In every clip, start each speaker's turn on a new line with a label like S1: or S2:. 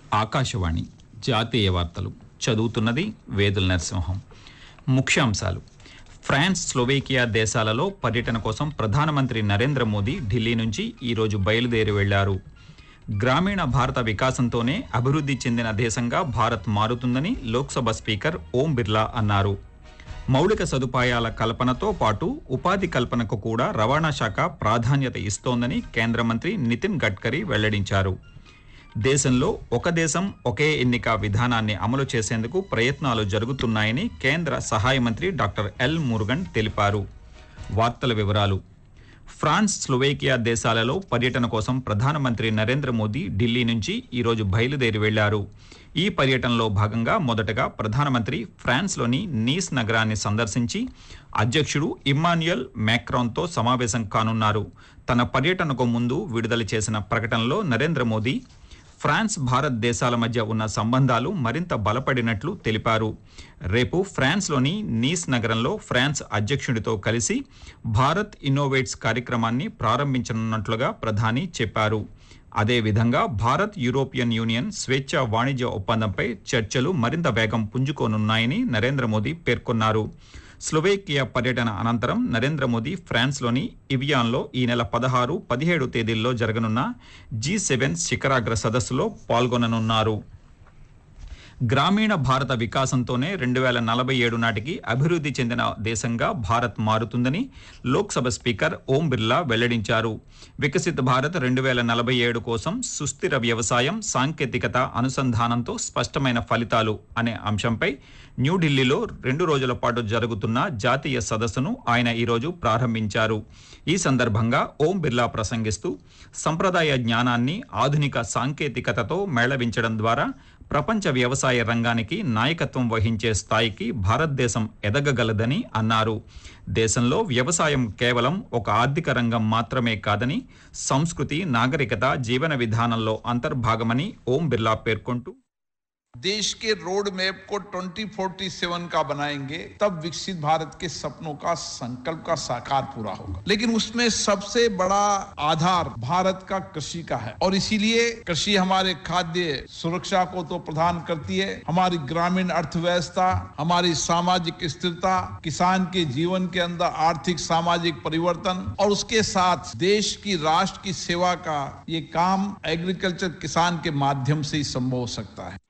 S1: ఆకాశవాణి జాతీయ వార్తలు చదువుతున్నది వేదుల నరసింహం ముఖ్యాంశాలు ఫ్రాన్స్ స్లోవేకియా దేశాలలో పర్యటన కోసం ప్రధానమంత్రి నరేంద్ర మోదీ ఢిల్లీ నుంచి ఈరోజు బయలుదేరి వెళ్లారు గ్రామీణ భారత వికాసంతోనే అభివృద్ధి చెందిన దేశంగా భారత్ మారుతుందని లోక్సభ స్పీకర్ ఓం బిర్లా అన్నారు మౌలిక సదుపాయాల కల్పనతో పాటు ఉపాధి కల్పనకు కూడా రవాణా శాఖ ప్రాధాన్యత ఇస్తోందని కేంద్ర మంత్రి నితిన్ గడ్కరీ వెల్లడించారు దేశంలో ఒక దేశం ఒకే ఎన్నిక విధానాన్ని అమలు చేసేందుకు ప్రయత్నాలు జరుగుతున్నాయని కేంద్ర సహాయ మంత్రి డాక్టర్ ఎల్ మురుగన్ తెలిపారు వార్తల వివరాలు ఫ్రాన్స్ స్లోవేకియా దేశాలలో పర్యటన కోసం ప్రధానమంత్రి నరేంద్ర మోదీ ఢిల్లీ నుంచి ఈరోజు బయలుదేరి వెళ్లారు ఈ పర్యటనలో భాగంగా మొదటగా ప్రధానమంత్రి ఫ్రాన్స్లోని నీస్ నగరాన్ని సందర్శించి అధ్యక్షుడు ఇమ్మాన్యుయల్ మ్యాక్రాన్తో సమావేశం కానున్నారు తన పర్యటనకు ముందు విడుదల చేసిన ప్రకటనలో నరేంద్ర మోదీ ఫ్రాన్స్ భారత్ దేశాల మధ్య ఉన్న సంబంధాలు మరింత బలపడినట్లు తెలిపారు రేపు ఫ్రాన్స్లోని నీస్ నగరంలో ఫ్రాన్స్ అధ్యక్షుడితో కలిసి భారత్ ఇన్నోవేట్స్ కార్యక్రమాన్ని ప్రారంభించనున్నట్లుగా ప్రధాని చెప్పారు అదేవిధంగా భారత్ యూరోపియన్ యూనియన్ స్వేచ్ఛ వాణిజ్య ఒప్పందంపై చర్చలు మరింత వేగం పుంజుకోనున్నాయని నరేంద్ర మోదీ పేర్కొన్నారు స్లోవేకియా పర్యటన అనంతరం నరేంద్ర మోదీ ఫ్రాన్స్లోని ఇవియాన్లో ఈ నెల పదహారు పదిహేడు తేదీల్లో జరగనున్న జీ సెవెన్ శిఖరాగ్ర సదస్సులో పాల్గొననున్నారు గ్రామీణ భారత వికాసంతోనే రెండు వేల నలభై ఏడు నాటికి అభివృద్ధి చెందిన దేశంగా భారత్ మారుతుందని లోక్సభ స్పీకర్ ఓం బిర్లా వెల్లడించారు వికసిత్ భారత్ రెండు వేల నలభై ఏడు కోసం సుస్థిర వ్యవసాయం సాంకేతికత అనుసంధానంతో స్పష్టమైన ఫలితాలు అనే అంశంపై న్యూఢిల్లీలో రెండు రోజుల పాటు జరుగుతున్న జాతీయ సదస్సును ఆయన ఈరోజు ప్రారంభించారు ఈ సందర్భంగా ఓం బిర్లా ప్రసంగిస్తూ సంప్రదాయ జ్ఞానాన్ని ఆధునిక సాంకేతికతతో మేళవించడం ద్వారా ప్రపంచ వ్యవసాయ రంగానికి నాయకత్వం వహించే స్థాయికి భారతదేశం ఎదగగలదని అన్నారు దేశంలో వ్యవసాయం కేవలం ఒక ఆర్థిక రంగం మాత్రమే కాదని సంస్కృతి నాగరికత జీవన విధానంలో అంతర్భాగమని ఓం బిర్లా పేర్కొంటూ
S2: देश के रोड मैप को 2047 का बनाएंगे तब विकसित भारत के सपनों का संकल्प का साकार पूरा होगा लेकिन उसमें सबसे बड़ा आधार भारत का कृषि का है और इसीलिए कृषि हमारे खाद्य सुरक्षा को तो प्रदान करती है हमारी ग्रामीण अर्थव्यवस्था हमारी सामाजिक स्थिरता किसान के जीवन के अंदर आर्थिक सामाजिक परिवर्तन और उसके साथ देश की राष्ट्र की सेवा का ये काम एग्रीकल्चर किसान के माध्यम से ही संभव हो सकता है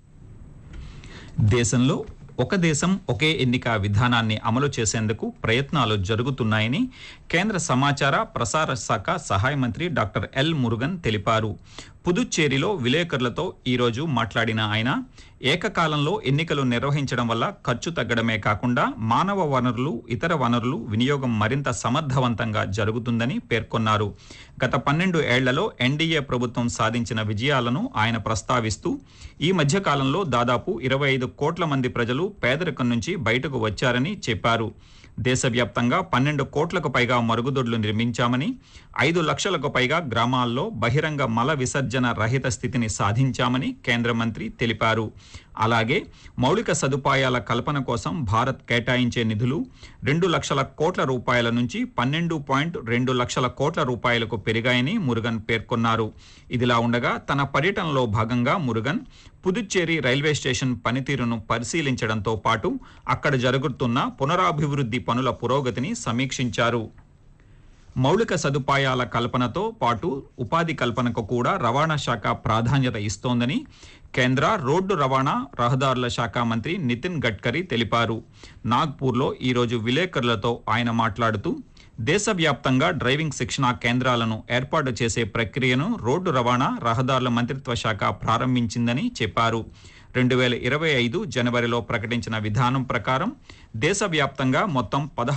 S1: దేశంలో ఒక దేశం ఒకే ఎన్నిక విధానాన్ని అమలు చేసేందుకు ప్రయత్నాలు జరుగుతున్నాయని కేంద్ర సమాచార ప్రసార శాఖ సహాయ మంత్రి డాక్టర్ ఎల్ మురుగన్ తెలిపారు పుదుచ్చేరిలో విలేకరులతో ఈరోజు మాట్లాడిన ఆయన ఏకకాలంలో ఎన్నికలు నిర్వహించడం వల్ల ఖర్చు తగ్గడమే కాకుండా మానవ వనరులు ఇతర వనరులు వినియోగం మరింత సమర్థవంతంగా జరుగుతుందని పేర్కొన్నారు గత పన్నెండు ఏళ్లలో ఎన్డీఏ ప్రభుత్వం సాధించిన విజయాలను ఆయన ప్రస్తావిస్తూ ఈ మధ్య కాలంలో దాదాపు ఇరవై ఐదు కోట్ల మంది ప్రజలు పేదరికం నుంచి బయటకు వచ్చారని చెప్పారు దేశవ్యాప్తంగా పన్నెండు కోట్లకు పైగా మరుగుదొడ్లు నిర్మించామని ఐదు లక్షలకు పైగా గ్రామాల్లో బహిరంగ మల విసర్జన రహిత స్థితిని సాధించామని కేంద్ర మంత్రి తెలిపారు అలాగే మౌలిక సదుపాయాల కల్పన కోసం భారత్ కేటాయించే నిధులు రెండు లక్షల కోట్ల రూపాయల నుంచి పన్నెండు పాయింట్ రెండు లక్షల కోట్ల రూపాయలకు పెరిగాయని మురుగన్ పేర్కొన్నారు ఇదిలా ఉండగా తన పర్యటనలో భాగంగా మురుగన్ పుదుచ్చేరి రైల్వే స్టేషన్ పనితీరును పరిశీలించడంతో పాటు అక్కడ జరుగుతున్న పునరాభివృద్ధి పనుల పురోగతిని సమీక్షించారు మౌలిక సదుపాయాల కల్పనతో పాటు ఉపాధి కల్పనకు కూడా రవాణా శాఖ ప్రాధాన్యత ఇస్తోందని కేంద్ర రోడ్డు రవాణా రహదారుల శాఖ మంత్రి నితిన్ గడ్కరీ తెలిపారు నాగ్పూర్లో ఈరోజు విలేకరులతో ఆయన మాట్లాడుతూ దేశవ్యాప్తంగా డ్రైవింగ్ శిక్షణా కేంద్రాలను ఏర్పాటు చేసే ప్రక్రియను రోడ్డు రవాణా రహదారుల మంత్రిత్వ శాఖ ప్రారంభించిందని చెప్పారు రెండు వేల ఇరవై ఐదు జనవరిలో ప్రకటించిన విధానం ప్రకారం దేశవ్యాప్తంగా మొత్తం పదహారు